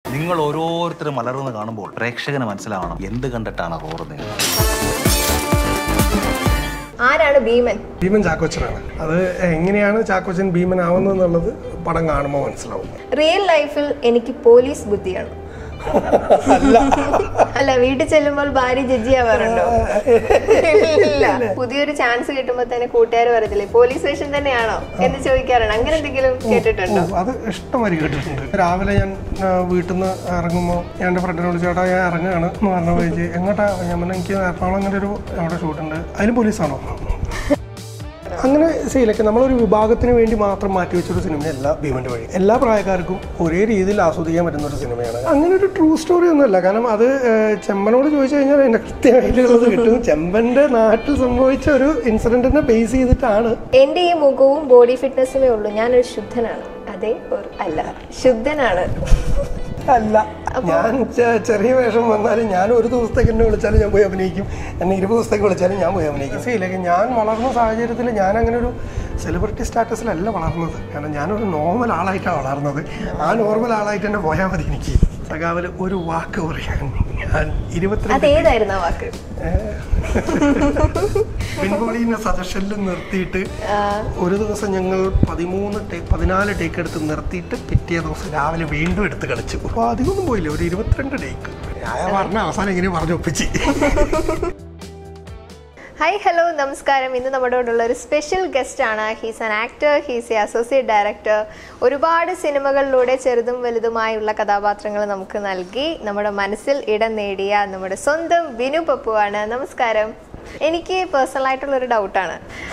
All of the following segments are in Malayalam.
നിങ്ങൾ ഓരോരുത്തരും മലർന്ന് കാണുമ്പോൾ പ്രേക്ഷകന് മനസ്സിലാവണം എന്ത് കണ്ടിട്ടാണ് റോറുന്നത് ആരാണ് ഭീമൻ ഭീമൻ ചാക്കോച്ചനാണ് അത് എങ്ങനെയാണ് ചാക്കോച്ചൻ ഭീമൻ ആവുന്നത് എന്നുള്ളത് പടം കാണുമ്പോൾ മനസ്സിലാവും റിയൽ ലൈഫിൽ എനിക്ക് പോലീസ് ബുദ്ധിയാണ് അല്ല വീട്ടിൽ ചെല്ലുമ്പോൾ ഭാര്യ ജഡ്ജി ആവാറുണ്ടോ ഇല്ല പുതിയൊരു ചാൻസ് കിട്ടുമ്പോ തന്നെ കൂട്ടുകാർ പറയത്തില്ലേ പോലീസ് സ്റ്റേഷൻ തന്നെയാണോ എന്ന് ചോദിക്കാറുണ്ട് അങ്ങനെ എന്തെങ്കിലും കേട്ടിട്ടുണ്ടോ ഓ, അത് ഇഷ്ടംമാതിരി കേട്ടിട്ടുണ്ട് രാവിലെ ഞാൻ ആ, വീട്ടിൽ നിന്ന് ഇറങ്ങുമ്പോൾ ഞാൻ എൻ്റെ ഫ്രണ്ടിനോട് ചേട്ടാ ഞാൻ ഇറങ്ങുകയാണ് എന്ന് പറഞ്ഞു ചോദിച്ചു എങ്ങോട്ടാ ഞാൻ പറഞ്ഞു എനിക്ക് എറണാകുളം അങ്ങനെ ഒരു അവിടെ ഷൂട്ടുണ്ട് അതിന് പോലീസാണോ അങ്ങനെ ശീലൊക്കെ നമ്മളൊരു വിഭാഗത്തിന് വേണ്ടി മാത്രം മാറ്റി വെച്ചൊരു സിനിമയല്ല ഭീമന്റെ വഴി എല്ലാ പ്രായക്കാർക്കും ഒരേ രീതിയിൽ ആസ്വദിക്കാൻ പറ്റുന്ന ഒരു സിനിമയാണ് അങ്ങനെ ഒരു ട്രൂ സ്റ്റോറി ഒന്നുമല്ല കാരണം അത് ഏഹ്, ചെമ്പനോട് ചോദിച്ചു കഴിഞ്ഞാൽ അതിന്റെ കൃത്യമായിട്ടുള്ളത് കിട്ടും ചെമ്പന്റെ നാട്ടിൽ സംഭവിച്ച ഒരു ഇൻസിഡന്റിനെ ബേസ് ചെയ്തിട്ടാണ് എന്റെ ഈ മുഖവും ബോഡി ഫിറ്റ്നസ്സുമേ ഉള്ളൂ ഞാനൊരു ശുദ്ധനാണ് അതെ or അല്ല ശുദ്ധനാണ് അല്ല ഞാൻ ചെ- ചെറിയ വേഷം വന്നാലും ഞാൻ ഒരു ദിവസത്തേക്ക് എന്നെ വിളിച്ചാലും ഞാൻ പോയി അഭിനയിക്കും എന്നെ ഇരുപത് ദിവസത്തേക്ക് വിളിച്ചാലും ഞാൻ പോയി അഭിനയിക്കും സീലേക്ക് ഞാൻ വളർന്ന സാഹചര്യത്തിൽ ഞാൻ അങ്ങനെ ഒരു സെലിബ്രിറ്റി സ്റ്റാറ്റസിലല്ല വളർന്നത് കാരണം ഞാനൊരു നോർമൽ ആളായിട്ടാണ് വളർന്നത് ആ നോർമൽ ആളായിട്ട് തന്നെ പോയാൽ മതി എനിക്ക് സഖാവിൽ ഒരു വാക്ക് പറയാൻ ഞാൻ ഇരുപത്തിരണ്ട് അതേതായിരുന്നു ആ വാക്ക് പിൻപോളിനെ സജഷനിൽ നിർത്തിയിട്ട് ഒരു ദിവസം ഞങ്ങൾ പതിമൂന്ന് ടേക്ക് പതിനാല് ടേക്ക് എടുത്ത് നിർത്തിയിട്ട് പിറ്റേ ദിവസം രാവിലെ വീണ്ടും എടുത്ത് കളിച്ചു അപ്പോൾ അധികമൊന്നും പോയില്ല ഒരു ഇരുപത്തിരണ്ട് ടേക്ക് ഞാൻ പറഞ്ഞ അവസാനം ഇങ്ങനെ പറഞ്ഞു ഒപ്പിച്ച് ഹായ് ഹലോ നമസ്കാരം ഇന്ന് നമ്മുടെ കൂടെയുള്ള ഒരു സ്പെഷ്യൽ ഗസ്റ്റ് ആണ് he's an actor he's a associate director ഒരുപാട് സിനിമകളിലൂടെ ചെറുതും വലുതുമായുള്ള കഥാപാത്രങ്ങൾ നമുക്ക് നൽകി നമ്മുടെ മനസ്സിൽ ഇടം നേടിയ നമ്മുടെ സ്വന്തം ബിനു പപ്പുവാണ് നമസ്കാരം എനിക്ക് പേഴ്സണൽ ആയിട്ടുള്ള ഒരു ഡൗട്ടാണ്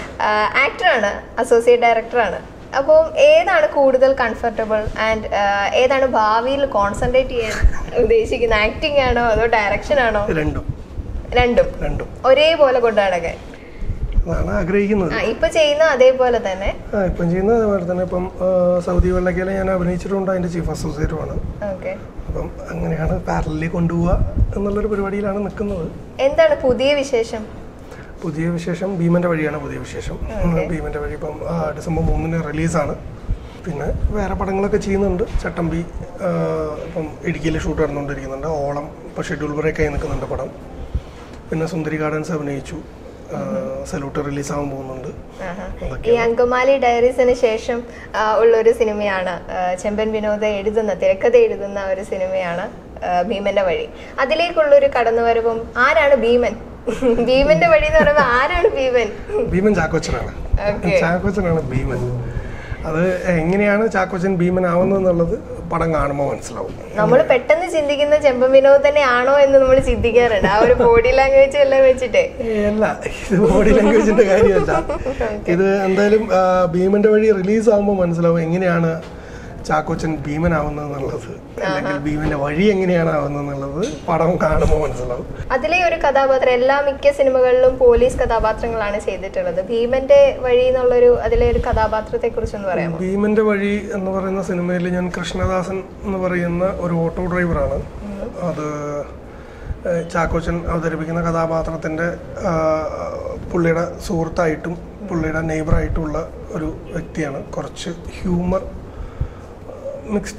ആക്ടറാണ് അസോസിയേറ്റ് ഡയറക്ടറാണ് അപ്പോൾ ഏതാണ് കൂടുതൽ കംഫർട്ടബിൾ ആൻഡ് ഏതാണ് ഭാവിയിൽ കോൺസെൻട്രേറ്റ് ചെയ്യാൻ ഉദ്ദേശിക്കുന്നത് ആക്ടിംഗ് ആണോ അതോ ഡയറക്ഷൻ ആണോ രണ്ടും രണ്ടും രണ്ടും ഒരേപോലെ കൊണ്ടു നടക്കാൻ അതാണ് ആഗ്രഹിക്കുന്നത് ആ ഇപ്പൊ ചെയ്യുന്ന അതേപോലെ തന്നെ ആ ഇപ്പം ചെയ്യുന്നത് അതുപോലെ തന്നെ ഇപ്പം ആ, സൗദി വെള്ളക്കയിലെ ഞാൻ അഭിനയിച്ചിട്ടുണ്ട് അതിൻ്റെ ചീഫ് അസോസിയേറ്റുമാണ് ഓക്കെ അപ്പം അങ്ങനെയാണ് പാരലിൽ കൊണ്ടുപോവുക എന്നുള്ളൊരു പരിപാടിയിലാണ് നിൽക്കുന്നത് എന്താണ് പുതിയ വിശേഷം പുതിയ വിശേഷം ഭീമന്റെ വഴിയാണ് പുതിയ വിശേഷം ഭീമന്റെ വഴി ഇപ്പം ആ, ഡിസംബർ മൂന്നിന് റിലീസാണ് പിന്നെ വേറെ പടങ്ങളൊക്കെ ചെയ്യുന്നുണ്ട് ചട്ടമ്പി ആ, ഇപ്പം ഇടുക്കിയിൽ ഷൂട്ട് നടന്നുകൊണ്ടിരിക്കുന്നുണ്ട് ഓളം ഇപ്പോൾ ഷെഡ്യൂൾ ബ്രേക്ക് ആയി നിൽക്കുന്നുണ്ട് പടം പിന്നെ സുന്ദരി ഗാർഡൻസ് അഭിനയിച്ചു സല്യൂട്ട് റിലീസാകാൻ പോകുന്നുണ്ട് ആഹാ. ഈ അങ്കമാലി ഡയറീസിന് ശേഷം ആ, ഉള്ളൊരു സിനിമയാണ് ആ, ചെമ്പൻ വിനോദ് എഴുതുന്ന തിരക്കഥ എഴുതുന്ന ഒരു സിനിമയാണ് ആ, ഭീമന്റെ വഴി അതിലേക്കുള്ളൊരു കടന്നുവരവും ആരാണ് ഭീമൻ ഭീമന്റെ വഴി എന്ന് പറയുമ്പോൾ ആരാണ് ഭീമൻ ഭീമൻ ചാക്കോച്ചനാണ് Okay. ചാക്കോച്ചനാണ് ഭീമൻ അത് എങ്ങനെയാണ് ചാക്കോച്ചൻ ഭീമൻ ആവുന്നത് എന്നുള്ളത് പടം കാണുമ്പോൾ മനസ്സിലാവും നമ്മൾ പെട്ടെന്ന് ചിന്തിക്കുന്ന ചെമ്പൻ വിനോദ് തന്നെ ആണോ എന്ന് നമ്മൾ ചിന്തിക്കാറുണ്ട് ആ ഒരു ബോഡി ലാംഗ്വേജ് എല്ലാം വെച്ചിട്ട് ഏ, അല്ല ഇത് ബോഡി ലാംഗ്വേജിന്റെ കാര്യമല്ല ഇത് എന്തായാലും ആ, ഭീമന്റെ വഴി റിലീസ് ആകുമ്പോൾ മനസ്സിലാവും എങ്ങനെയാണ് ചാക്കോച്ചൻ ഭീമനാവുന്നത് എന്നുള്ളത് അല്ലെങ്കിൽ ഭീമന്റെ വഴി എങ്ങനെയാണ് ആവുന്നത് എന്നുള്ളത് പടം കാണുമ്പോൾ മനസ്സിലാവും അതിലെ ഒരു കഥാപാത്രം എല്ലാ മിക്ക സിനിമകളിലും പോലീസ് കഥാപാത്രങ്ങളാണ് ചെയ്തിട്ടുള്ളത് ഭീമന്റെ വഴി എന്നുള്ളൊരു അതിലെ ഒരു കഥാപാത്രത്തെ കുറിച്ചൊന്ന് പറയാമോ ഭീമന്റെ വഴി എന്ന് പറയുന്ന സിനിമയിൽ ഞാൻ കൃഷ്ണദാസൻ എന്ന് പറയുന്ന ഒരു ഓട്ടോ ഡ്രൈവറാണ് അത് ഏഹ്, ചാക്കോച്ചൻ അവതരിപ്പിക്കുന്ന കഥാപാത്രത്തിൻ്റെ പുള്ളിയുടെ സുഹൃത്തായിട്ടും പുള്ളിയുടെ നെയ്ബറായിട്ടുള്ള ഒരു വ്യക്തിയാണ് കുറച്ച് ഹ്യൂമർ മിക്സ്ഡ്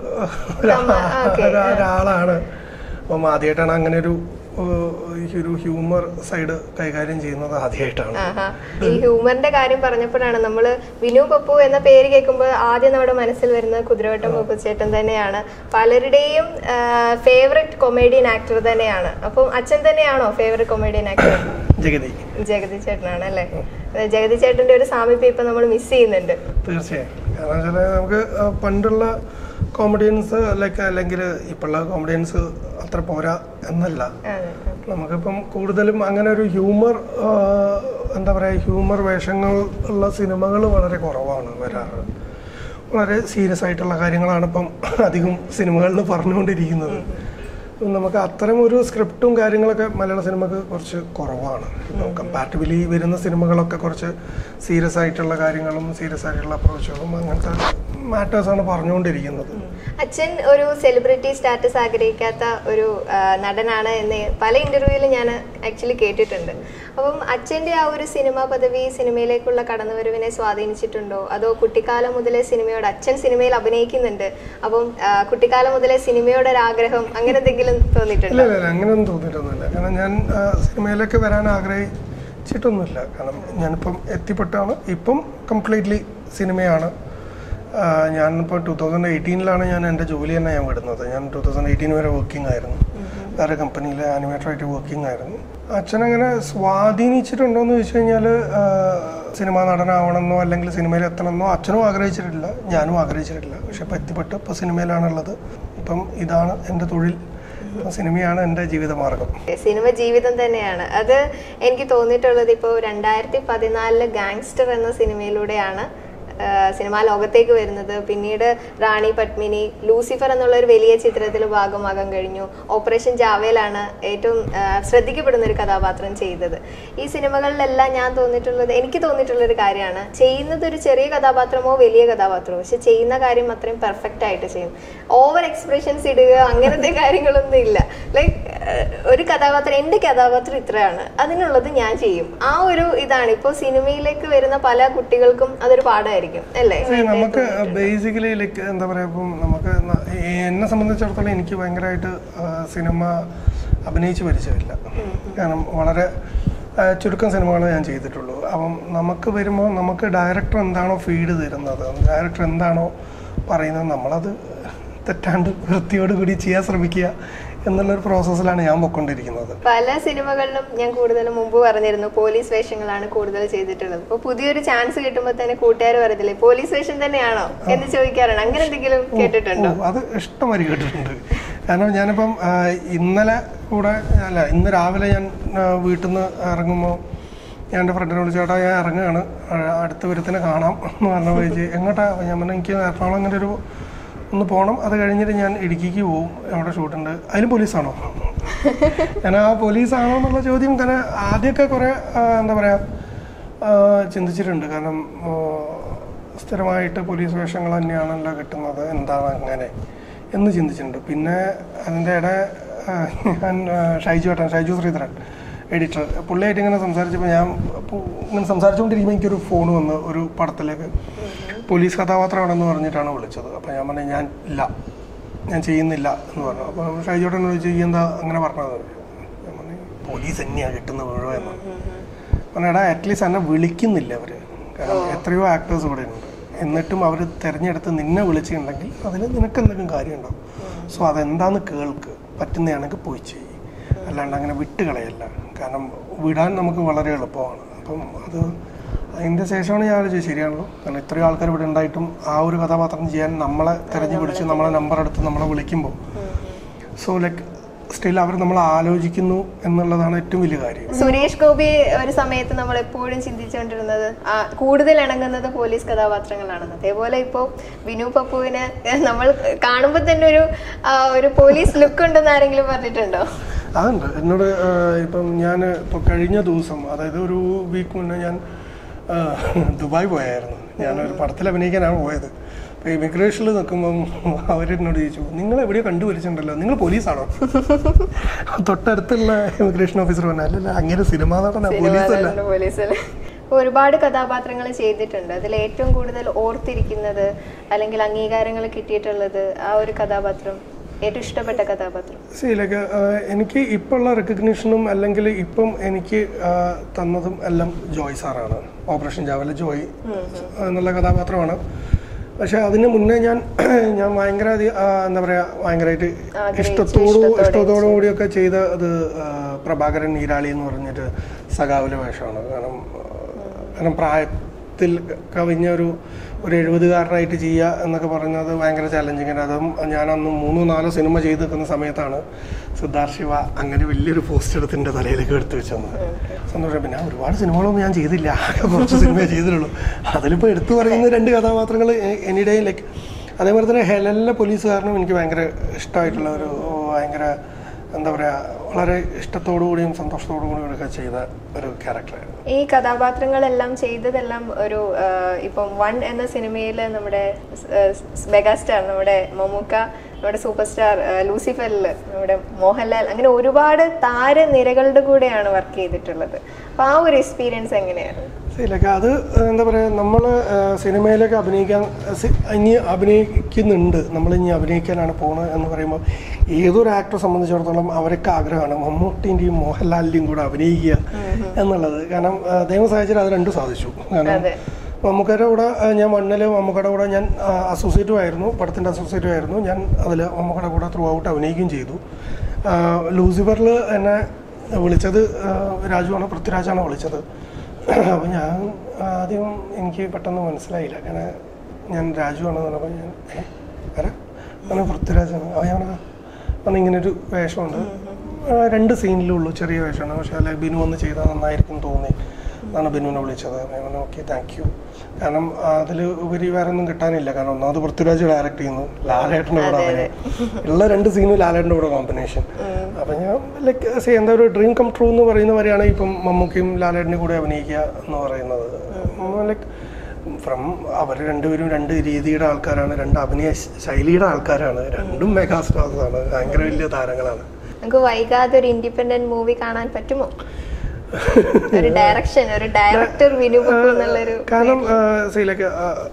ഒരാളാണ് അപ്പം ആദ്യമായിട്ടാണ് അങ്ങനെ ഒരു ഏഹ്, ഒരു ഹ്യൂമർ സൈഡ് കൈകാര്യം ചെയ്യുന്നത് ആദ്യമായിട്ടാണ് ആഹാ. ഈ ഹ്യൂമറിന്റെ കാര്യം പറഞ്ഞപ്പോഴാണ് നമ്മൾ വിനു പപ്പു എന്ന പേര് കേൾക്കുമ്പോൾ ആദ്യം നമ്മുടെ മനസ്സിൽ വരുന്നത് കുതിരവട്ടം പപ്പുച്ചേട്ടൻ തന്നെയാണ് പലരുടെയും ഫേവററ്റ് കൊമേഡിയൻ ആക്ടർ തന്നെയാണ് അപ്പം അച്ഛൻ തന്നെയാണോ favourite comedian actor Jagathy Jagathy ചേട്ടനാണ് അല്ലേ അതെ, ജഗതി ചേട്ടന്റെ ഒരു സാമീപ്യം ഇപ്പൊ നമ്മൾ മിസ് ചെയ്യുന്നുണ്ട് തീർച്ചയായും കാരണം വെച്ചാൽ നമുക്ക് ആ, പണ്ടുള്ള കോമഡിയൻസ് ലൈക്ക് അല്ലെങ്കിൽ ഇപ്പോഴുള്ള കോമഡിയൻസ് അത്ര പോരാ എന്നല്ല അതെ നമുക്കിപ്പം കൂടുതലും അങ്ങനെ ഒരു ഹ്യൂമർ എന്താ പറയുക ഹ്യൂമർ വേഷങ്ങൾ ഉള്ള സിനിമകൾ വളരെ കുറവാണ് വരാറ് വളരെ സീരിയസ് ആയിട്ടുള്ള കാര്യങ്ങളാണ് ഇപ്പം അധികം സിനിമകളിൽ പറഞ്ഞുകൊണ്ടിരിക്കുന്നത് നമുക്ക് അത്തരം ഒരു സ്ക്രിപ്റ്റും കാര്യങ്ങളൊക്കെ മലയാള സിനിമക്ക് കുറച്ച് കുറവാണ് ഇപ്പം കമ്പാരിറ്റീവ്ലി വരുന്ന സിനിമകളൊക്കെ കുറച്ച് സീരിയസ് ആയിട്ടുള്ള കാര്യങ്ങളും സീരിയസ് ആയിട്ടുള്ള അപ്രോച്ചുകളും അങ്ങനത്തെ മാറ്റേഴ്സാണ് പറഞ്ഞുകൊണ്ടിരിക്കുന്നത് അച്ഛൻ ഒരു സെലിബ്രിറ്റി സ്റ്റാറ്റസ് ആഗ്രഹിക്കാത്ത ഒരു ആ, നടനാണ് എന്ന് പല ഇന്റർവ്യൂവിലും ഞാൻ ആക്ച്വലി കേട്ടിട്ടുണ്ട് അപ്പം അച്ഛൻ്റെ ആ ഒരു സിനിമാ പദവി സിനിമയിലേക്കുള്ള കടന്നുവരവിനെ സ്വാധീനിച്ചിട്ടുണ്ടോ അതോ കുട്ടിക്കാലം മുതലേ സിനിമയോട് അച്ഛൻ സിനിമയിൽ അഭിനയിക്കുന്നുണ്ട് അപ്പം ആ, കുട്ടിക്കാലം മുതലേ സിനിമയോട് ഒരു ആഗ്രഹം അങ്ങനെ എന്തെങ്കിലും ഇല്ല തോന്നിയിട്ടുണ്ടോ ഇല്ല ഇല്ല അങ്ങനെയൊന്നും തോന്നിയിട്ടൊന്നുമില്ല കാരണം ഞാൻ ആ, സിനിമയിലേക്ക് വരാൻ ആഗ്രഹിച്ചിട്ടൊന്നുമില്ല കാരണം ഞാനിപ്പം എത്തിപ്പെട്ടാണ് ഇപ്പം കംപ്ലീറ്റ്ലി സിനിമയാണ് ആ, ഞാനിപ്പോൾ ടൂ തൗസൻഡ് എയ്റ്റീനിലാണ് ഞാൻ എൻ്റെ ജോലി തന്നെ ഞാൻ വിടുന്നത് ഞാൻ ടൂ തൗസൻഡ് എയ്റ്റീൻ വരെ വർക്കിംഗ് ആയിരുന്നു വേറെ കമ്പനിയിൽ ആനിമേറ്ററായിട്ട് വർക്കിംഗ് ആയിരുന്നു അച്ഛനങ്ങനെ സ്വാധീനിച്ചിട്ടുണ്ടോ എന്ന് ചോദിച്ചു കഴിഞ്ഞാൽ സിനിമാ നടനാവണമെന്നോ അല്ലെങ്കിൽ സിനിമയിൽ എത്തണമെന്നോ അച്ഛനും ആഗ്രഹിച്ചിട്ടില്ല ഞാനും ആഗ്രഹിച്ചിട്ടില്ല പക്ഷെ ഇപ്പം എത്തിപ്പെട്ട് ഇപ്പോൾ സിനിമയിലാണുള്ളത് ഇപ്പം ഇതാണ് എൻ്റെ തൊഴിൽ ഇപ്പം സിനിമയാണ് എൻ്റെ ജീവിതമാർഗം സിനിമ ജീവിതം തന്നെയാണ് അത് എനിക്ക് തോന്നിയിട്ടുള്ളത് ഇപ്പോൾ രണ്ടായിരത്തി പതിനാലില് ഗാങ്സ്റ്റർ എന്ന സിനിമയിലൂടെയാണ് ആ, സിനിമാ ലോകത്തേക്ക് വരുന്നത് പിന്നീട് റാണി പത്മിനി ലൂസിഫർ എന്നുള്ള ഒരു വലിയ ചിത്രത്തിൽ ഭാഗമാകാൻ കഴിഞ്ഞു ഓപ്പറേഷൻ ജാവേലാണ് ഏറ്റവും ആ, ശ്രദ്ധിക്കപ്പെടുന്ന ഒരു കഥാപാത്രം ചെയ്തത് ഈ സിനിമകളിലെല്ലാം ഞാൻ തോന്നിയിട്ടുള്ളത് എനിക്ക് തോന്നിയിട്ടുള്ള ഒരു കാര്യമാണ് ചെയ്യുന്നത് ഒരു ചെറിയ കഥാപാത്രമോ വലിയ കഥാപാത്രമോ പക്ഷെ ചെയ്യുന്ന കാര്യം അത്രയും പെർഫെക്റ്റ് ആയിട്ട് ചെയ്യും ഓവർ എക്സ്പ്രഷൻസ് ഇടുക അങ്ങനത്തെ കാര്യങ്ങളൊന്നും ഇല്ല ലൈക്ക് ഒരു കഥാപാത്രം എൻ്റെ കഥാപാത്രം ഇത്രയാണ് അതിനുള്ളത് ഞാൻ ചെയ്യും ആ ഒരു ഇതാണ് ഇപ്പോൾ സിനിമയിലേക്ക് വരുന്ന പല കുട്ടികൾക്കും അതൊരു പാഠമായിരിക്കും അല്ലേ See, നമുക്ക് ബേസിക്കലി ലൈക്ക് എന്താ പറയുക ഇപ്പം നമുക്ക് ന- എന്നെ സംബന്ധിച്ചിടത്തോളം എനിക്ക് ഭയങ്കരമായിട്ട് സിനിമ അഭിനയിച്ച് പരിചയമില്ല കാരണം വളരെ ആ, ചുരുക്കം സിനിമകളെ ഞാൻ ചെയ്തിട്ടുള്ളൂ അപ്പം നമുക്ക് വരുമ്പോൾ നമുക്ക് ഡയറക്ടർ എന്താണോ ഫീഡ് തരുന്നത് ഡയറക്ടർ എന്താണോ പറയുന്നത് നമ്മളത് തെറ്റാണ്ട് വൃത്തിയോട് കൂടി ചെയ്യാൻ ശ്രമിക്കുക എന്നുള്ളൊരു പ്രോസസ്സിലാണ് ഞാൻ പൊയ്ക്കൊണ്ടിരിക്കുന്നത് പല സിനിമകളിലും ഞാൻ കൂടുതലും മുമ്പ് പറഞ്ഞിരുന്നു പോലീസ് വേഷങ്ങളാണ് കൂടുതൽ ചെയ്തിട്ടുള്ളത് ഇപ്പോൾ പുതിയൊരു ചാൻസ് കിട്ടുമ്പോൾ തന്നെ കൂട്ടുകാർ പറയത്തില്ലേ പോലീസ് വേഷം തന്നെയാണോ എന്ന് ചോദിക്കാറാണ് അങ്ങനെ എന്തെങ്കിലും കേട്ടിട്ടുണ്ടോ ഓ അത് ഇഷ്ടമായി കേട്ടിട്ടുണ്ട് കാരണം ഞാനിപ്പം ആ, ഇന്നലെ കൂടെ അല്ല ഇന്ന് രാവിലെ ഞാൻ ആ, വീട്ടിൽ നിന്ന് ഇറങ്ങുമ്പോൾ ഞാൻ എൻ്റെ ഫ്രണ്ടിനെ വിളിച്ചു ചേട്ടാ ഞാൻ ഇറങ്ങുകയാണ് ആ, അടുത്ത വരുത്തിനെ കാണാം എന്ന് പറഞ്ഞ ചോദിച്ചു എങ്ങോട്ടാ അപ്പോൾ ഞാൻ പറഞ്ഞു എനിക്ക് എറണാകുളം അങ്ങനെ ഒരു ഒന്ന് പോകണം അത് കഴിഞ്ഞിട്ട് ഞാൻ ഇടുക്കിക്ക് പോകും അവിടെ ഷൂട്ടുണ്ട് അതിലും പോലീസാണോ ഞാൻ ആ പോലീസാണോ എന്നുള്ള ചോദ്യം കാരണം ആദ്യമൊക്കെ കുറേ ആ, എന്താ പറയുക ആ, ചിന്തിച്ചിട്ടുണ്ട് കാരണം ആ, സ്ഥിരമായിട്ട് പോലീസ് വേഷങ്ങൾ തന്നെയാണല്ലോ കിട്ടുന്നത് എന്താണ് അങ്ങനെ എന്ന് ചിന്തിച്ചിട്ടുണ്ട് പിന്നെ അതിൻ്റെ ഇട ആ, ഞാൻ ആ, ഷൈജു ഏട്ടൻ ഷൈജു ശ്രീധരൻ എഡിറ്റർ പുള്ളിയായിട്ട് ഇങ്ങനെ സംസാരിച്ചപ്പോൾ ഞാൻ പു- ഇങ്ങനെ സംസാരിച്ചുകൊണ്ടിരിക്കുമ്പോൾ എനിക്കൊരു ഫോൺ വന്ന് ഒരു പടത്തിലേക്ക് പോലീസ് കഥാപാത്രമാണെന്ന് പറഞ്ഞിട്ടാണ് വിളിച്ചത് അപ്പോൾ ഞാൻ പറഞ്ഞു ഞാൻ ഇല്ല ഞാൻ ചെയ്യുന്നില്ല എന്ന് പറഞ്ഞു അപ്പോൾ ഷൈജോട്ടൻ ചോദിച്ചു ഈ എന്താ അങ്ങനെ പറഞ്ഞത് ഞാൻ പറഞ്ഞു പോലീസ് തന്നെയാണ് കിട്ടുന്നത് മുഴുവൻ എന്ന് പറഞ്ഞു എടാ അറ്റ്ലീസ്റ്റ് എന്നെ വിളിക്കുന്നില്ല അവർ കാരണം എത്രയോ ആക്ടേഴ്സ് ഇവിടെ ഉണ്ട് എന്നിട്ടും അവർ തിരഞ്ഞെടുത്ത് നിന്നെ വിളിച്ചിട്ടുണ്ടെങ്കിൽ അതിൽ നിനക്ക് എന്തെങ്കിലും കാര്യമുണ്ടാവും സോ അതെന്താന്ന് കേൾക്ക് പറ്റുന്നതാണെങ്കിൽ പോയി ചെയ്യും അല്ലാണ്ട് അങ്ങനെ വിട്ടുകളയല്ല കാരണം വിടാൻ നമുക്ക് വളരെ എളുപ്പമാണ് അപ്പം അത് അതിൻ്റെ ശേഷമാണ് ഞാൻ ആലോചിച്ചത് ശരിയാണല്ലോ കാരണം ഇത്രയും ആൾക്കാർ ഇവിടെ ഉണ്ടായിട്ടും ആ ഒരു കഥാപാത്രം ചെയ്യാൻ നമ്മളെ തിരഞ്ഞു പിടിച്ച് നമ്മളെ നമ്പർ എടുത്ത് നമ്മളെ വിളിക്കുമ്പോൾ സോ ലൈക്ക് സ്റ്റിൽ അവർ നമ്മൾ ആലോചിക്കുന്നു എന്നുള്ളതാണ് ഏറ്റവും വലിയ കാര്യം സുരേഷ് ഗോപി ഒരു സമയത്ത് നമ്മൾ എപ്പോഴും ചിന്തിച്ചുകൊണ്ടിരുന്നത് ആ, കൂടുതൽ ഇണങ്ങുന്നത് പോലീസ് കഥാപാത്രങ്ങളാണെന്ന് അതേപോലെ ഇപ്പോൾ വിനു പപ്പുവിന് നമ്മൾ കാണുമ്പോൾ തന്നെ ഒരു ആ, ഒരു പോലീസ് ലുക്ക് ഉണ്ടെന്ന് ആരെങ്കിലും പറഞ്ഞിട്ടുണ്ടോ അതുണ്ട് എന്നോട് ആ, ഇപ്പം ഞാൻ ഇപ്പോൾ കഴിഞ്ഞ ദിവസം അതായത് ഒരു വീക്ക് മുന്നേ ഞാൻ ആ, ദുബായ് പോയായിരുന്നു ഞാനൊരു പടത്തിൽ അഭിനയിക്കാനാണ് പോയത് അപ്പോൾ ഇമിഗ്രേഷനിൽ നിൽക്കുമ്പം അവരെന്നോട് ചോദിച്ചു നിങ്ങൾ എവിടെയോ കണ്ടുപിടിച്ചിട്ടുണ്ടല്ലോ നിങ്ങൾ പോലീസാണോ തൊട്ടടുത്തുള്ള ഇമിഗ്രേഷൻ ഓഫീസർ പറഞ്ഞു അല്ലല്ല അങ്ങനെ സിനിമാ നടന പോലീസല്ല പോലീസല്ലേ ഒരുപാട് കഥാപാത്രങ്ങൾ ചെയ്തിട്ടുണ്ട് അതിൽ ഏറ്റവും കൂടുതൽ ഓർത്തിരിക്കുന്നത് അല്ലെങ്കിൽ അംഗീകാരങ്ങൾ കിട്ടിയിട്ടുള്ളത് ആ ഒരു കഥാപാത്രം ഏറ്റവും ഇഷ്ടപ്പെട്ട കഥാപാത്രം സി ലൈക്ക് എനിക്ക് ഇപ്പോൾ ഉള്ള റെക്കഗ്നീഷനും അല്ലെങ്കിൽ ഇപ്പം എനിക്ക് ആ, തന്നതും എല്ലാം ജോയ് സാറാണ് ഓപ്പറേഷൻ ജാവല ജോയ് എന്നുള്ള കഥാപാത്രമാണ് പക്ഷെ അതിന് മുന്നേ ഞാൻ ഞാൻ ഭയങ്കര അധി- ആ, എന്താ പറയുക ഭയങ്കരമായിട്ട് ഇഷ്ടത്തോടു ഇഷ്ടത്തോടു കൂടിയൊക്കെ ചെയ്ത അത് ആ, പ്രഭാകരൻ നീരാളി എന്ന് പറഞ്ഞിട്ട് സഖാവിലെ വേഷമാണ് കാരണം ആ, കാരണം പ്രായത്തിൽ കവിഞ്ഞ ഒരു ഒരു എഴുപതുകാരനായിട്ട് ചെയ്യുക എന്നൊക്കെ പറയുന്നത് ഭയങ്കര ചാലഞ്ചിങ് ആണ് അതും ഞാൻ അന്ന് മൂന്നോ നാലോ സിനിമ ചെയ്ത് നിൽക്കുന്ന സമയത്താണ് സിദ്ധാർത്ഥ ശിവ അങ്ങനെ വലിയൊരു പോസ്റ്റ് എടുത്ത് എൻ്റെ തലയിലേക്ക് എടുത്ത് വെച്ചത് സന്തോഷം പിന്നെ ഒരുപാട് സിനിമകളൊന്നും ഞാൻ ചെയ്തില്ല ആകെ കുറച്ച് സിനിമയെ ചെയ്തിട്ടുള്ളൂ അതിലിപ്പോൾ എടുത്തു പറയുന്ന രണ്ട് കഥാപാത്രങ്ങൾ എനിടയിൽ ലൈക്ക് അതേപോലെ തന്നെ ഹെലലിലെ പോലീസുകാരനും എനിക്ക് ഭയങ്കര ഇഷ്ടമായിട്ടുള്ള ഒരു ഭയങ്കര എന്താ പറയുക വളരെ ഇഷ്ടത്തോടു കൂടിയും സന്തോഷത്തോടു കൂടിയും ഒക്കെ ചെയ്ത ഒരു ക്യാരക്ടറായിരുന്നു ഈ കഥാപാത്രങ്ങളെല്ലാം ചെയ്തതെല്ലാം ഒരു ആ, ഇപ്പം വൺ എന്ന സിനിമയിൽ നമ്മുടെ മെഗാസ്റ്റാർ നമ്മുടെ മമ്മൂക്ക നമ്മുടെ സൂപ്പർ സ്റ്റാർ ലൂസിഫറിൽ നമ്മുടെ മോഹൻലാൽ അങ്ങനെ ഒരുപാട് താരനിരകളുടെ കൂടെയാണ് വർക്ക് ചെയ്തിട്ടുള്ളത് അപ്പൊ ആ ഒരു എക്സ്പീരിയൻസ് എങ്ങനെയാണ് ശരിയൊക്കെ അത് എന്താ പറയുക നമ്മൾ സിനിമയിലൊക്കെ അഭിനയിക്കാൻ സി- ഇനി അഭിനയിക്കുന്നുണ്ട് നമ്മൾ ഇനി അഭിനയിക്കാനാണ് പോകുന്നത് എന്ന് പറയുമ്പോൾ ഏതൊരു ആക്ടറെ സംബന്ധിച്ചിടത്തോളം അവരൊക്കെ ആഗ്രഹമാണ് മമ്മൂട്ടിൻ്റെയും മോഹൻലാലിൻ്റെയും കൂടെ അഭിനയിക്കുക എന്നുള്ളത് കാരണം ആ, ദൈവം സഹായിച്ചാൽ അത് രണ്ടും സാധിച്ചു കാരണം അതെ. മമ്മൂക്കയുടെ കൂടെ ആ, ഞാൻ മണ്ണിൽ മമ്മൂക്കയുടെ കൂടെ ഞാൻ അസോസിയേറ്റും ആയിരുന്നു പടത്തിൻ്റെ അസോസിയേറ്റും ആയിരുന്നു ഞാൻ അതിൽ മമ്മൂക്കയുടെ കൂടെ ത്രൂ ഔട്ട് അഭിനയിക്കുകയും ചെയ്തു ആ, ലൂസിഫറിൽ എന്നെ വിളിച്ചത് ആ, രാജുവാണ് പൃഥ്വിരാജാണ് വിളിച്ചത് അപ്പോൾ ഞാൻ ആദ്യം എനിക്ക് പെട്ടെന്ന് മനസ്സിലായില്ല കാരണം ഞാൻ രാജുവാണെന്ന് പറഞ്ഞപ്പോൾ ഞാൻ ഏ വരാം അങ്ങനെ പൃഥ്വിരാജാണ് അപ്പോൾ ഞാൻ പറഞ്ഞു ഇങ്ങനൊരു വേഷമുണ്ട് ആ, രണ്ട് സീനിലുള്ളൂ ചെറിയ വേഷമാണ് പക്ഷേ അല്ലെ ബിനു വന്ന് ചെയ്താൽ നന്നായിരിക്കും തോന്നി എന്നാണ് ബിനുവിനെ വിളിച്ചത് ഞാൻ പറഞ്ഞു ഓക്കെ താങ്ക് യു കാരണം അതിൽ ഉപരി വേറെ ഒന്നും കിട്ടാനില്ല കാരണം ഒന്നാമത് പൃഥ്വിരാജ് ഡയറക്റ്റ് ചെയ്യുന്നു ലാലേട്ടൻ്റെ കൂടെ അഭിനയം. ഉള്ള രണ്ട് സീനും ലാലേട്ടൻ്റെ കൂടെ കോമ്പിനേഷൻ അപ്പം ഞാൻ ലൈക്ക് സേ എന്താ ഒരു ഡ്രീം കം ട്രൂ എന്ന് പറയുന്ന വരെയാണ് ഇപ്പം മമ്മൂക്കയും ലാലേട്ടൻ്റെ കൂടെ അഭിനയിക്കുക എന്ന് പറയുന്നത് ലൈക്ക് ഫ്രം അവർ രണ്ടുപേരും രണ്ട് രീതിയുടെ ആൾക്കാരാണ് രണ്ട് അഭിനയ ശൈലിയുടെ ആൾക്കാരാണ് രണ്ടും മെഗാ സ്റ്റാർസ് ആണ് ഭയങ്കര വലിയ താരങ്ങളാണ് നമുക്ക് വൈകാതെ ഒരു ഇൻഡിപെൻഡന്റ് മൂവി കാണാൻ പറ്റുമോ ഒരു ഡയറക്ഷൻ ഒരു ഡയറക്ടർ വിനു പപ്പു എന്നുള്ളൊരു കാരണം ലൈക്ക്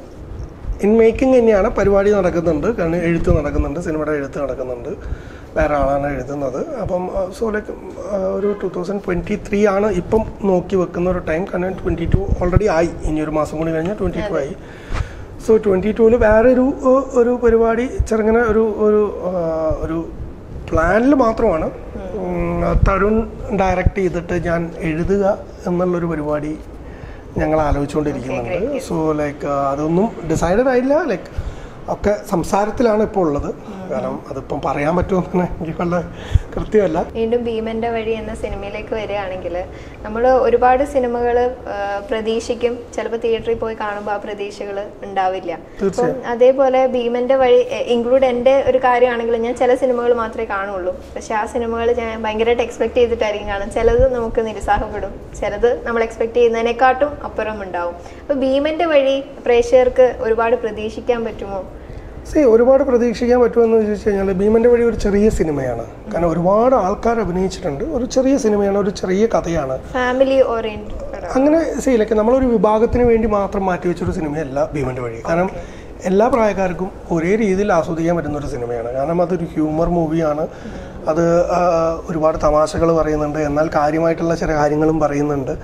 ഇൻ മേക്കിംഗ് തന്നെയാണ് പരിപാടി നടക്കുന്നുണ്ട് കാരണം എഴുത്ത് നടക്കുന്നുണ്ട് സിനിമയുടെ എഴുത്ത് നടക്കുന്നുണ്ട് വേറെ ആളാണ് എഴുതുന്നത് അപ്പം സോ ലൈക്ക് ഒരു ടു തൗസൻഡ് ട്വൻറ്റി ത്രീ ആണ് ഇപ്പം നോക്കി വെക്കുന്ന ഒരു ടൈം കാരണം ട്വൻറ്റി ടു ഓൾറെഡി ആയി ഇനി ഒരു മാസം കൂടി കഴിഞ്ഞാൽ ട്വൻറ്റി ടു ആയി സോ ട്വൻറ്റി ടൂവിൽ വേറെ ഒരു ഏഹ്, ഒരു പരിപാടി ചെറുങ്ങനെ ഒരു ഒരു ആഹ്, ഒരു പ്ലാനിൽ മാത്രമാണ് ഉം, തരുൺ ഡയറക്റ്റ് ചെയ്തിട്ട് ഞാൻ എഴുതുക എന്നുള്ളൊരു പരിപാടി ഞങ്ങൾ ആലോചിച്ചുകൊണ്ടിരിക്കുന്നുണ്ട് സോ ലൈക്ക് അതൊന്നും ഡിസൈഡഡ് ആയില്ല ലൈക്ക് ഒക്കെ സംസാരത്തിലാണ് ഇപ്പോൾ ഉള്ളത് കാരണം അതിപ്പം പറയാൻ പറ്റുമെന്ന് എനിക്ക് വല്ല കൃത്യമല്ല വീണ്ടും ഭീമന്റെ വഴി എന്ന സിനിമയിലേക്ക് വരികയാണെങ്കിൽ നമ്മൾ ഒരുപാട് സിനിമകൾ പ്രതീക്ഷിക്കും ചിലപ്പോൾ തിയേറ്ററിൽ പോയി കാണുമ്പോൾ ആ പ്രതീക്ഷകൾ ഉണ്ടാവില്ല അപ്പം അതേപോലെ ഭീമന്റെ വഴി ഇൻക്ലൂഡ് എൻ്റെ ഒരു കാര്യമാണെങ്കിൽ ഞാൻ ചില സിനിമകൾ മാത്രമേ കാണുള്ളൂ പക്ഷെ ആ സിനിമകൾ ഞാൻ ഭയങ്കരമായിട്ട് എക്സ്പെക്ട് ചെയ്തിട്ടായിരിക്കും കാണും ചിലത് നമുക്ക് നിരുത്സാഹപ്പെടും ചിലത് നമ്മൾ എക്സ്പെക്ട് ചെയ്യുന്നതിനെക്കാട്ടും അപ്പുറം ഉണ്ടാവും അപ്പോൾ ഭീമന്റെ വഴി പ്രേക്ഷകർക്ക് ഒരുപാട് പ്രതീക്ഷിക്കാൻ പറ്റുമോ സി ഒരുപാട് പ്രതീക്ഷിക്കാൻ പറ്റുമെന്ന് ചോദിച്ചു കഴിഞ്ഞാൽ ഭീമൻ്റെ വഴി ഒരു ചെറിയ സിനിമയാണ് കാരണം ഒരുപാട് ആൾക്കാർ അഭിനയിച്ചിട്ടുണ്ട് ഒരു ചെറിയ സിനിമയാണ് ഒരു ചെറിയ കഥയാണ് ഫാമിലി ഓറിയൻറ്റഡ് അങ്ങനെ ശീലക്ക് നമ്മളൊരു വിഭാഗത്തിന് വേണ്ടി മാത്രം മാറ്റി വെച്ചൊരു സിനിമയല്ല ഭീമൻ്റെ വഴി കാരണം എല്ലാ പ്രായക്കാർക്കും ഒരേ രീതിയിൽ ആസ്വദിക്കാൻ പറ്റുന്ന ഒരു സിനിമയാണ് കാരണം അതൊരു ഹ്യൂമർ മൂവിയാണ് അത് ആ, ഒരുപാട് തമാശകൾ പറയുന്നുണ്ട് എന്നാൽ കാര്യമായിട്ടുള്ള ചില കാര്യങ്ങളും പറയുന്നുണ്ട്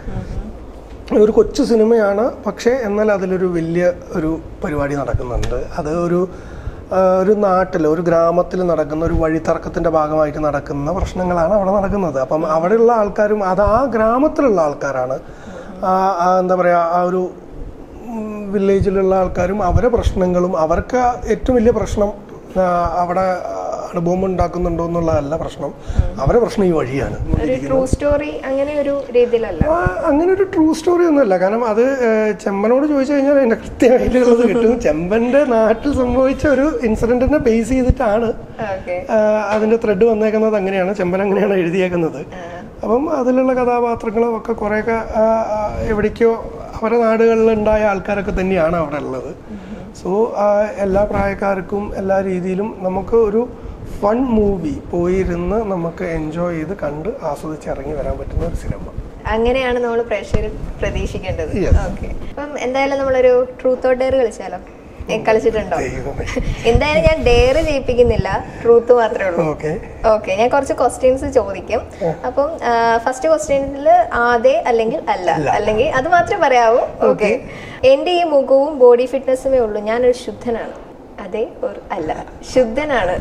ഒരു കൊച്ചു സിനിമയാണ് പക്ഷേ എന്നാൽ അതിലൊരു വലിയ ഒരു പരിപാടി നടക്കുന്നുണ്ട് അത് ഒരു ആ, ഒരു നാട്ടിൽ ഒരു ഗ്രാമത്തിൽ നടക്കുന്ന ഒരു വഴിത്തർക്കത്തിൻ്റെ ഭാഗമായിട്ട് നടക്കുന്ന പ്രശ്നങ്ങളാണ് അവിടെ നടക്കുന്നത് അപ്പം അവിടെയുള്ള ആൾക്കാരും അത് ആ ഗ്രാമത്തിലുള്ള ആൾക്കാരാണ് ആ, ആ, എന്താ പറയുക ആ ഒരു ഉം, വില്ലേജിലുള്ള ആൾക്കാരും അവരെ പ്രശ്നങ്ങളും അവർക്ക് ഏറ്റവും വലിയ പ്രശ്നം ആ, അവിടെ അനുഭവം ഉണ്ടാക്കുന്നുണ്ടോ എന്നുള്ളതല്ല പ്രശ്നം അവരെ പ്രശ്നം ഈ വഴിയാണ് ഒരു ട്രൂ സ്റ്റോറി അങ്ങനെ ഒരു രീതിയിലല്ല ആ, അങ്ങനെ ഒരു ട്രൂ സ്റ്റോറി ഒന്നുമല്ല കാരണം അത് ഏഹ്, ചെമ്പനോട് ചോദിച്ചു കഴിഞ്ഞാൽ അതിന്റെ കൃത്യമായിട്ടുള്ളത് കിട്ടും ചെമ്പന്റെ നാട്ടിൽ സംഭവിച്ച ഒരു ഇൻസിഡന്റിനെ ബേസ് ചെയ്തിട്ടാണ് ഓക്കെ ആഹ്, അതിന്റെ ത്രെഡ് വന്നേക്കുന്നത് അങ്ങനെയാണ് ചെമ്പൻ അങ്ങനെയാണ് എഴുതിയേക്കുന്നത് അപ്പം അതിലുള്ള കഥാപാത്രങ്ങളും ഒക്കെ കുറേയൊക്കെ ആഹ്, ആഹ്, എവിടേക്കോ അവരുടെ നാടുകളിൽ ഉണ്ടായ ആൾക്കാരൊക്കെ തന്നെയാണ് അവിടെ ഉള്ളത് സോ എല്ലാ പ്രായക്കാർക്കും എല്ലാ രീതിയിലും നമുക്ക് ഒരു ഫൺ മൂവി പോയിരുന്ന് നമുക്ക് എൻജോയ് ചെയ്ത് കണ്ട് ആസ്വദിച്ച് ഇറങ്ങി വരാൻ പറ്റുന്ന ഒരു സിനിമ അങ്ങനെയാണ് നമ്മൾ പ്രേക്ഷകർ പ്രതീക്ഷിക്കേണ്ടത് Yes. ഓക്കെ അപ്പം എന്തായാലും നമ്മളൊരു ട്രൂത്ത് ഓർ ഡെയർ കളിച്ചാലോ ഏ, കളിച്ചിട്ടുണ്ടോ ദൈവമേ എന്തായാലും ഞാൻ ഡെയർ ചെയ്യിപ്പിക്കുന്നില്ല ട്രൂത്ത് മാത്രമേ ഉള്ളൂ ഓക്കെ ഓക്കെ ഞാൻ കുറച്ച് ക്വസ്റ്റ്യൻസ് ചോദിക്കും അപ്പം ഫസ്റ്റ് ക്വസ്റ്റ്യനിൽ ആതെ അല്ലെങ്കിൽ അല്ല അല്ലെങ്കിൽ അത് മാത്രമേ പറയാവൂ ഓക്കെ എന്റെ ഈ മുഖവും ബോഡി ഫിറ്റ്നസ്സുമേ ഉള്ളൂ ഞാനൊരു ശുദ്ധനാണ് അതെ ഒരു അല്ല ശുദ്ധനാണ്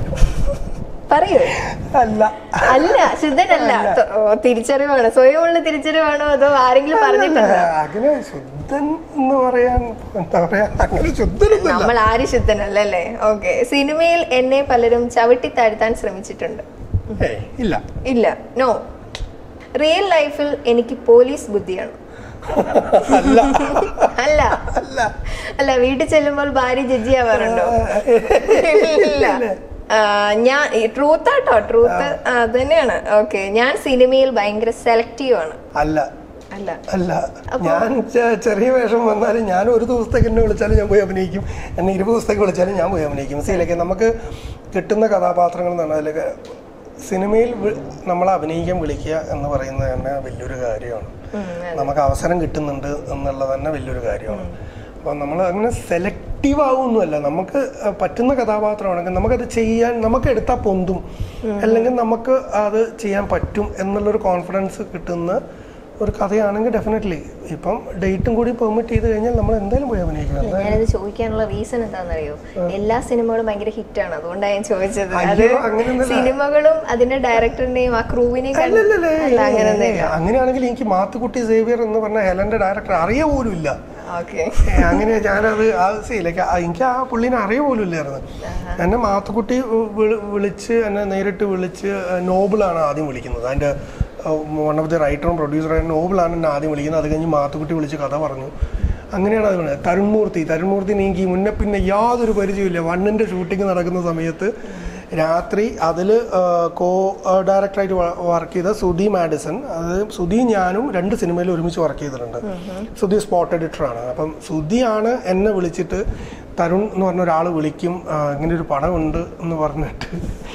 പറയൂ അല്ല അല്ല ശുദ്ധനല്ല ത- ഓ, തിരിച്ചറിവാണ് സ്വയമുള്ള തിരിച്ചറിവാണോ അതോ ആരെങ്കിലും പറഞ്ഞിട്ടുണ്ടോ അങ്ങനെ ശുദ്ധൻ എന്ന് പറയാൻ എന്താ പറയാ അങ്ങനെ ശുദ്ധനൊന്നുമല്ല നമ്മൾ ആരും ശുദ്ധനല്ലല്ലേ ഓക്കെ സിനിമയിൽ എന്നെ പലരും ചവിട്ടി താഴ്ത്താൻ ശ്രമിച്ചിട്ടുണ്ട് ഏയ്, ഇല്ല ഇല്ല നോ റിയൽ ലൈഫിൽ എനിക്ക് പോലീസ് ബുദ്ധിയാണ് അല്ല അല്ല അല്ല അല്ല വീട്ടിൽ ചെല്ലുമ്പോൾ ഭാര്യ ജഡ്ജി ആവാറുണ്ടോ ഇല്ല ഞാൻ ട്രൂത്ത് ആട്ടോ ട്രൂത്ത് അത് തന്നെയാണ് ഓക്കെ ഞാൻ സിനിമയിൽ ഭയങ്കര സെലക്റ്റീവ് ആണ് അല്ല അല്ല അല്ല ഞാൻ ചെ- ചെറിയ വേഷം വന്നാലും ഞാൻ ഒരു ദിവസത്തേക്ക് എന്നെ വിളിച്ചാലും ഞാൻ പോയി അഭിനയിക്കും എന്നെ ഇരുപത് ദിവസത്തേക്ക് വിളിച്ചാലും ഞാൻ പോയി അഭിനയിക്കും സീലൊക്കെ നമുക്ക് കിട്ടുന്ന കഥാപാത്രങ്ങൾ എന്ന് പറഞ്ഞാൽ അതിലൊക്കെ സിനിമയിൽ വി- നമ്മളെ അഭിനയിക്കാൻ വിളിക്കുക എന്ന് പറയുന്നത് തന്നെ വലിയൊരു കാര്യമാണ് നമുക്ക് അവസരം കിട്ടുന്നുണ്ട് എന്നുള്ളത് തന്നെ വലിയൊരു കാര്യമാണ് അപ്പോൾ നമ്മൾ അങ്ങനെ സെലക്റ്റീവ് ആവുമൊന്നുമല്ല നമുക്ക് അഹ് പറ്റുന്ന കഥാപാത്രമാണെങ്കിൽ നമുക്കത് ചെയ്യാൻ നമുക്ക് എടുത്താൽ പൊന്തും അല്ലെങ്കിൽ നമുക്ക് അത് ചെയ്യാൻ പറ്റും എന്നുള്ളൊരു കോൺഫിഡൻസ് കിട്ടുന്ന ഒരു കഥയാണെങ്കിൽ ഡെഫിനറ്റ്ലി ഇപ്പം ഡേറ്റും കൂടി പെർമിറ്റ് ചെയ്ത് കഴിഞ്ഞാൽ നമ്മൾ എന്തായാലും പോയി അഭിനയിക്കും എന്താ- ഞാനിത് ചോദിക്കാനുള്ള റീസൺ എന്താണെന്നറിയോ എല്ലാ സിനിമകളും ഭയങ്കര ഹിറ്റാണ് അതുകൊണ്ടാണ് ഞാൻ ചോദിച്ചത് അത് അയ്യോ, അങ്ങനെയൊന്നുമല്ല. സിനിമകളും അതിന്റെ ഡയറക്ടറിന്റെയും ആ ക്രൂവിനെയും കണ്ട് അല്ലല്ലല്ലേ, അല്ല അങ്ങനെയൊന്നുമില്ല അങ്ങനെയാണെങ്കിൽ എനിക്ക് മാത്തുക്കുട്ടി സേവിയർ എന്ന് പറഞ്ഞ ഹെലന്റെ ഡയറക്ടർ അറിയ പോലും ഇല്ല ഓക്കെ ഏ, അങ്ങനെ ഞാനത് ആ സീലേക്ക് എനിക്ക് ആ പുള്ളിനെ അറിയ പോലും ഇല്ലായിരുന്നു എന്നെ മാത്തുക്കുട്ടി വിളി- വിളിച്ച് എന്നെ നേരിട്ട് വിളിച്ച് നോബിളാണ് ആദ്യം വിളിക്കുന്നത് അതിൻ്റെ വൺ ഓഫ് ദി റൈറ്ററും പ്രൊഡ്യൂസറും നോബിളാണ് എന്നെ ആദ്യം വിളിക്കുന്നത് അത് കഴിഞ്ഞ് മാത്തുക്കുട്ടി വിളിച്ച് കഥ പറഞ്ഞു അങ്ങനെയാണ് അത് വേണ്ടത് തരുൺമൂർത്തി തരുൺമൂർത്തി എനിക്ക് മുന്നേ പിന്നെ യാതൊരു പരിചയമില്ല വണ്ണിൻ്റെ ഷൂട്ടിംഗ് നടക്കുന്ന സമയത്ത് രാത്രി അതിൽ കോ ഡയറക്ടറായിട്ട് വർക്ക് ചെയ്ത സുധി മാഡിസൺ അത് സുധി ഞാനും രണ്ട് സിനിമയിൽ ഒരുമിച്ച് വർക്ക് ചെയ്തിട്ടുണ്ട് സുധി സ്പോട്ട് എഡിറ്ററാണ് അപ്പം സുധിയാണ് എന്നെ വിളിച്ചിട്ട് തരുൺ എന്ന് പറഞ്ഞ ഒരാൾ വിളിക്കും ആ, ഇങ്ങനെ ഒരു പടമുണ്ട് എന്ന് പറഞ്ഞിട്ട്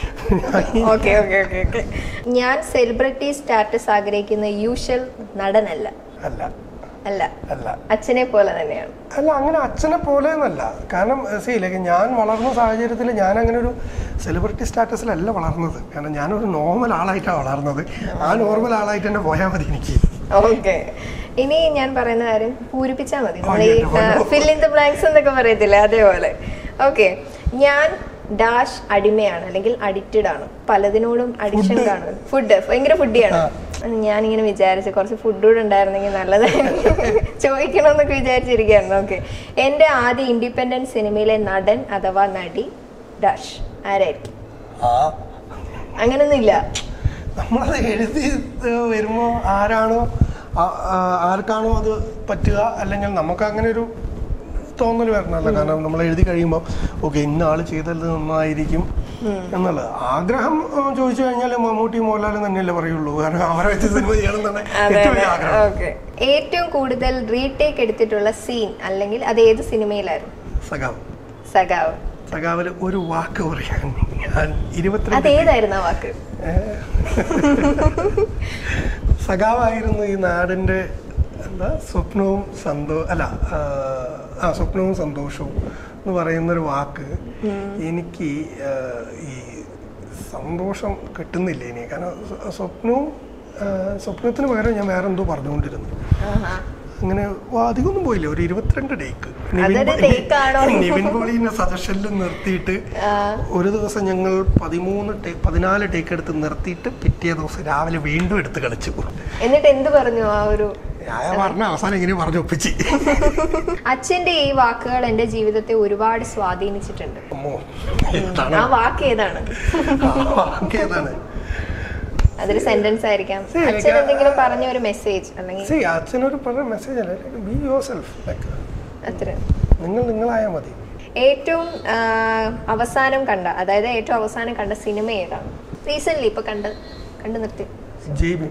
ഓക്കെ ഓക്കെ ഓക്കെ ഓക്കെ ഞാൻ സെലിബ്രിറ്റി സ്റ്റാറ്റസ് ആഗ്രഹിക്കുന്ന യൂഷ്വൽ നടനല്ല അല്ല അല്ല അല്ല അച്ഛനെ പോലെ തന്നെയാണ് അല്ല അങ്ങനെ അച്ഛനെ പോലെ എന്നല്ല കാരണം സീലേക്ക് ഞാൻ വളർന്ന സാഹചര്യത്തിൽ ഞാൻ അങ്ങനെ ഒരു സെലിബ്രിറ്റി സ്റ്റാറ്റസിലല്ല വളർന്നത് കാരണം ഞാനൊരു നോർമൽ ആളായിട്ടാണ് വളർന്നത് ആ നോർമൽ ആളായിട്ട് തന്നെ പോയാൽ മതി എനിക്ക് ഓക്കെ ഇനി ഞാൻ പറയുന്ന കാര്യം പൂരിപ്പിച്ചാൽ മതി നമ്മൾ ഈ എന്റെ പൊന്നോ. ഫിൽ ഇൻ ദ ബ്ലാങ്ക്സ് എന്നൊക്കെ പറയത്തില്ലേ അതേപോലെ ഓക്കെ ഞാൻ ഡാഷ് അടിമയാണ് അല്ലെങ്കിൽ അഡിക്റ്റഡ് ആണ് പലതിനോടും അഡിക്ഷൻ Food. കാണും ഫുഡ് ഭയങ്കര ഫുഡിയാണ് ഞാനിങ്ങനെ വിചാരിച്ചു കുറച്ച് ഫുഡ് കൂടെ ഉണ്ടായിരുന്നെങ്കിൽ നല്ലതായിരുന്നു ചോദിക്കണമെന്നൊക്കെ വിചാരിച്ചിരിക്കുകയായിരുന്നു ഓക്കെ എൻ്റെ ആദ്യ ഇൻഡിപെൻഡൻറ്റ് സിനിമയിലെ നടൻ അഥവാ നടി ഡാഷ് ആരായിരിക്കും ആ അങ്ങനൊന്നും ഇല്ല നമ്മളത് എഴുതി ഏഹ്, വരുമ്പോൾ ആരാണോ ആ- ആ- ആർക്കാണോ അത് പറ്റുക അല്ലെങ്കിൽ നമുക്ക് അങ്ങനെ ഒരു തോന്നൽ വരണമല്ലോ കാരണം നമ്മൾ എഴുതി കഴിയുമ്പോൾ ഓക്കെ ഇന്ന ആൾ ചെയ്തത് നന്നായിരിക്കും എന്നുള്ളത് ആഗ്രഹം ഏഹ്, ചോദിച്ചു കഴിഞ്ഞാൽ മമ്മൂട്ടി മോഹൻലാലും തന്നെയല്ലേ പറയുള്ളൂ കാരണം അവരെ വെച്ച് സിനിമ ചെയ്യണം എന്നാണ് അതെ ഏറ്റവും അതെ വലിയ ആഗ്രഹം ഓക്കെ ഏറ്റവും കൂടുതൽ റീടേക്ക് എടുത്തിട്ടുള്ള സീൻ അല്ലെങ്കിൽ അത് ഏത് സിനിമയിലായിരുന്നു സഖാവ് സഖാവ് സഖാവിൽ ഒരു വാക്ക് പറയാൻ ഞാൻ അത് ഇരുപത്തിരണ്ട് ഏതായിരുന്നു ആ വാക്ക് സഖാവായിരുന്നു ഈ നാടിൻ്റെ എന്താ സ്വപ്നവും സന്തോ അല്ല ആ, ആ സ്വപ്നവും സന്തോഷവും എന്ന് പറയുന്നൊരു വാക്ക് എനിക്ക് ആ, ഈ സന്തോഷം കിട്ടുന്നില്ല ഇനി കാരണം സ്വ- സ്വപ്നവും ആ, സ്വപ്നത്തിന് പകരം ഞാൻ വേറെ എന്തോ പറഞ്ഞുകൊണ്ടിരുന്നു ആഹാ. അങ്ങനെ ഓ, അധികമൊന്നും പോയില്ല ഒരു ഇരുപത്തിരണ്ട് ടേക്ക് അതൊരു take ആണോ? നിവിൻ പോളിനെ സജഷനിൽ നിർത്തിയിട്ട് ഒരു ദിവസം ഞങ്ങൾ പതിമൂന്ന് ടേ പതിനാല് ടേക്ക് എടുത്ത് നിർത്തിയിട്ട് പിറ്റേ ദിവസം രാവിലെ വീണ്ടും എടുത്ത് കളിച്ചു എന്നിട്ട് എന്ത് പറഞ്ഞു ആ ഒരു ഞാൻ പറഞ്ഞ അവസാനം ഇങ്ങനെ പറഞ്ഞു ഒപ്പിച്ച് അച്ഛന്റെ ഈ വാക്കുകൾ എന്റെ ജീവിതത്തെ ഒരുപാട് സ്വാധീനിച്ചിട്ടുണ്ട് അമ്മോ ഏതാണ് ആ വാക്ക് ഏതാണ് വാക്ക് ഏതാണ് അതൊരു സെന്റൻസ് ആയിരിക്കാം See, like, അച്ഛൻ uh, എന്തെങ്കിലും പറഞ്ഞ ഒരു മെസ്സേജ് അല്ലെങ്കിൽ സി അച്ഛനൊരു പറഞ്ഞ മെസ്സേജ് അല്ലേ ബി യുവർ സെൽഫ് ലൈക്ക് അത്ര നിങ്ങൾ നിങ്ങളായാൽ മതി ഏറ്റവും ആ, അവസാനം കണ്ട അതായത് ഏറ്റവും അവസാനം കണ്ട സിനിമ ഏതാണ് റീസെന്റ് ഇപ്പൊ കണ്ട് കണ്ടു നിർത്തി ജെയ്ബി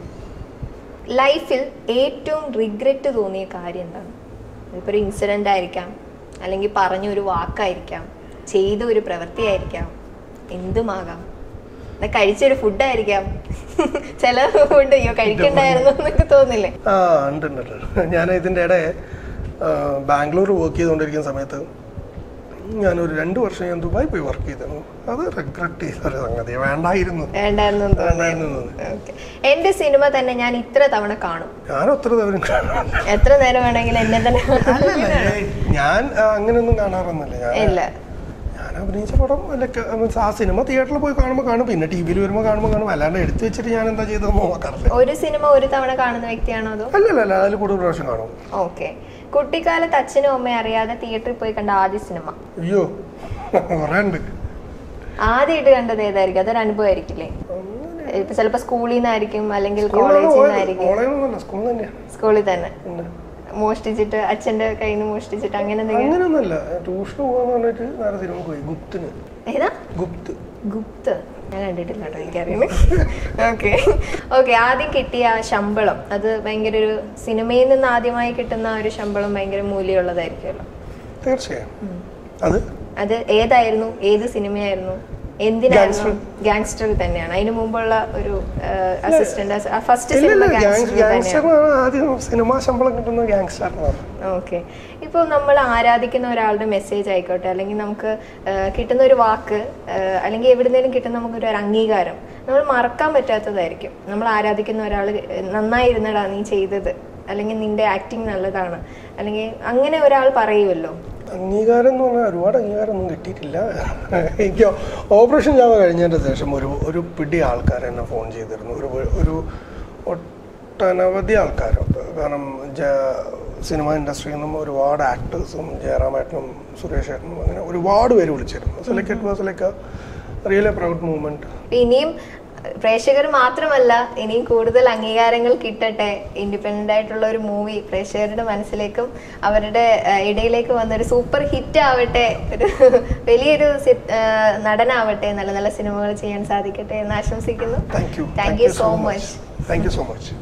ലൈഫിൽ ഏറ്റവും റിഗ്രറ്റ് തോന്നിയ കാര്യം എന്താണ് ഇതിപ്പോൾ ഒരു ഇൻസിഡൻ്റ് ആയിരിക്കാം അല്ലെങ്കിൽ പറഞ്ഞ ഒരു വാക്കായിരിക്കാം ചെയ്ത ഒരു പ്രവൃത്തിയായിരിക്കാം എന്തുമാകാം അല്ല കഴിച്ചൊരു ഫുഡായിരിക്കാം ചില ഫുഡ് അയ്യോ കഴിക്കണ്ടായിരുന്നു എന്നൊക്കെ തോന്നില്ലേ ആ ഉണ്ട് ഉണ്ട് ഉണ്ട്. ഞാൻ ഇതിൻ്റെ ഇടെ ബാംഗ്ലൂർ വർക്ക് ചെയ്തുകൊണ്ടിരിക്കുന്ന സമയത്ത് ഞാനൊരു രണ്ട് വർഷം ഞാൻ ദുബായി പോയി വർക്ക് ചെയ്തിരുന്നു അത് റിഗ്രറ്റ് ചെയ്ത ഒരു സംഗതി വേണ്ടായിരുന്നു വേണ്ടായിരുന്നു എന്ന് തോന്നി വേണ്ടായിരുന്നു എന്ന് തോന്നി. ഓക്കെ എന്റെ സിനിമ തന്നെ ഞാൻ ഇത്ര തവണ കാണും ഞാൻ ഒത്ര തവണ കാണാറില്ല എത്ര നേരം വേണമെങ്കിലും എന്നെ തന്നെ അല്ലല്ല ഏയ്, ഞാൻ ആ, അങ്ങനെയൊന്നും കാണാറൊന്നുമില്ല ഞാൻ ഇല്ല ഞാൻ അഭിനയിച്ച പടം ലൈക്ക് മീൻസ് ആ സിനിമ തിയേറ്ററിൽ പോയി കാണുമ്പോൾ കാണും പിന്നെ ടി വിയിൽ വരുമ്പോൾ കാണുമ്പോൾ കാണും അല്ലാണ്ട് എടുത്തു വെച്ചിട്ട് ഞാൻ എന്താ ചെയ്തതെന്ന് നോക്കാറില്ല ഒരു സിനിമ ഒരു തവണ കാണുന്ന വ്യക്തിയാണോ അതോ അല്ലല്ല അല്ല അതിൽ കൂടുതൽ പ്രാവശ്യം കാണും ഓക്കെ കുട്ടിക്കാലത്ത് അച്ഛനും അമ്മയും അറിയാതെ തിയേറ്ററിൽ പോയി കണ്ട ആദ്യ സിനിമ അയ്യോ കുറേ ഉണ്ട് ആദ്യമായിട്ട് കണ്ടത് ഏതായിരിക്കും അതൊരു അനുഭവമായിരിക്കില്ലേ ഇപ്പൊ ചിലപ്പോ സ്കൂളിൽ നിന്നായിരിക്കും അല്ലെങ്കിൽ സ്കൂളിൽ കോളേജിൽ പോയത് നിന്നായിരിക്കും കോളേജൊന്നുമല്ല സ്കൂളിൽ തന്നെയാണ് സ്കൂളിൽ തന്നെ പിന്നെ മോഷ്ടിച്ചിട്ട് അച്ഛന്റെ കയ്യിൽ നിന്ന് മോഷ്ടിച്ചിട്ട് അങ്ങനെ എന്തെങ്കിലും അങ്ങനെയൊന്നുമല്ല ട്യൂഷന് പോകാന്ന് പറഞ്ഞിട്ട് നേരെ സിനിമ പോയി ഗുപ്തിന് ഏതാ ഗുപ്ത് ഗുപ്ത ഞാൻ കണ്ടിട്ടില്ല കേട്ടോ എനിക്കറിയുന്നു ഓക്കെ ഓക്കെ ആദ്യം കിട്ടിയ ആ ശമ്പളം അത് ഭയങ്കര ഒരു സിനിമയിൽ നിന്ന് ആദ്യമായി കിട്ടുന്ന ആ ഒരു ശമ്പളം ഭയങ്കര മൂല്യമുള്ളതായിരിക്കുമല്ലോ തീർച്ചയായും അത് അത് ഏതായിരുന്നു ഏത് സിനിമയായിരുന്നു എന്തിനായിരുന്നു ഗാങ്സ്റ്റർ തന്നെയാണ് അതിന് മുമ്പുള്ള ഒരു assistant first cinema gangster gangster തന്നെയാണ് ആദ്യം സിനിമാ ശമ്പളം കിട്ടുന്ന ഗാങ്സ്റ്ററിനാണ് ഓക്കെ ഇപ്പോൾ നമ്മൾ ആരാധിക്കുന്ന ഒരാളുടെ മെസ്സേജ് ആയിക്കോട്ടെ അല്ലെങ്കിൽ നമുക്ക് ആ, കിട്ടുന്ന ഒരു വാക്ക് ആ, അല്ലെങ്കിൽ എവിടുന്നേലും കിട്ടുന്ന നമുക്കൊരു ഒരു അംഗീകാരം നമ്മൾ മറക്കാൻ പറ്റാത്തതായിരിക്കും നമ്മൾ ആരാധിക്കുന്ന ഒരാൾ നന്നായിരുന്നടാ നീ ചെയ്തത് അല്ലെങ്കിൽ നിന്റെ ആക്ടിങ് നല്ലതാണ് അല്ലെങ്കിൽ അങ്ങനെ ഒരാൾ പറയുമല്ലോ അംഗീകാരം എന്ന് പറഞ്ഞാൽ ഒരുപാട് അംഗീകാരം ഒന്നും കിട്ടിയിട്ടില്ല എനിക്ക് ഓപ്പറേഷൻ ജാവ കഴിഞ്ഞതിന് ശേഷം ഒരു ഒരു പിടി ആൾക്കാർ എന്നെ ഫോൺ ചെയ്തിരുന്നു ഒരു ഒരു ഒട്ടനവധി ആൾക്കാർ കാരണം ജ- സിനിമ ഇൻഡസ്ട്രിയിൽ നിന്നും ഒരുപാട് ആക്ടേഴ്സും ജയറാമേട്ടനും സുരേഷ് ഏട്ടനും അങ്ങനെ ഒരുപാട് പേര് വിളിച്ചിരുന്നു so like it was like real a proud moment അപ്പൊ ഇനിയും പ്രേക്ഷകർ മാത്രമല്ല ഇനിയും കൂടുതൽ അംഗീകാരങ്ങൾ കിട്ടട്ടെ ഇൻഡിപെൻഡന്റ് ആയിട്ടുള്ള ഒരു മൂവി പ്രേക്ഷകരുടെ മനസ്സിലേക്കും അവരുടെ ആ, ഇടയിലേക്ക് വന്ന ഒരു സൂപ്പർ ഹിറ്റ് ആവട്ടെ ഒരു വലിയൊരു സി- ആ, നടനാവട്ടെ നല്ല നല്ല സിനിമകൾ ചെയ്യാൻ സാധിക്കട്ടെ എന്ന് ആശംസിക്കുന്നു thank you thank you so much thank you so much